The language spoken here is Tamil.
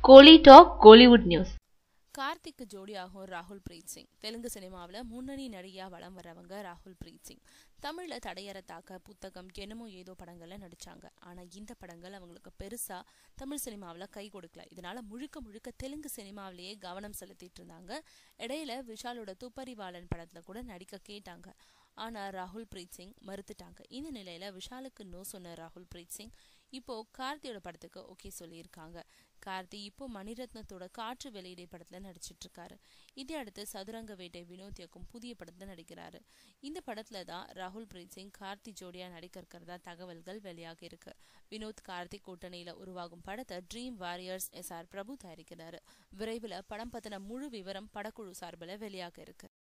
கோலி டாக் கோலிவுட் நியூஸ் கார்த்திக்கு ஜோடியாகும் ராகுல் பிரீத் சிங் தெலுங்கு சினிமாவில் முன்னணி நடிகையா வலம் வரவங்க ராகுல் பிரீத் சிங் தமிழ்ல தடையற தாக்க புத்தகம் என்னமோ ஏதோ படங்கள்ல நடிச்சாங்க ஆனா இந்த படங்கள் அவங்களுக்கு பெருசா தமிழ் சினிமாவில் கை கொடுக்கல இதனால முழுக்க முழுக்க தெலுங்கு சினிமாவிலேயே கவனம் செலுத்திட்டு இருந்தாங்க இடையில விஷாலோட துப்பறிவாளன் படத்துல கூட நடிக்க கேட்டாங்க ஆனா ராகுல் பிரீத் சிங் மறுத்துட்டாங்க இந்த நிலையில விஷாலுக்கு நோ சொன்ன ராகுல் பிரீத் சிங் இப்போ கார்த்தியோட படத்துக்கு ஓகே சொல்லியிருக்காங்க கார்த்தி இப்போ மணிரத்னத்தோட காற்று வெளியீடை படத்துல நடிச்சிட்டு இருக்காரு இதை அடுத்து சதுரங்க வேட்டை வினோத் இயக்கும் புதிய படத்துல நடிக்கிறாரு இந்த படத்துல தான் ராகுல் பிரீத் சிங் கார்த்தி ஜோடியா நடிக்க இருக்கிறதா தகவல்கள் வெளியாகி இருக்கு வினோத் கார்த்திக் கூட்டணியில உருவாகும் படத்தை Dream Warriors S R Prabhu தயாரிக்கிறாரு விரைவில் படம் பத்தின முழு விவரம் படக்குழு சார்பில் வெளியாக இருக்கு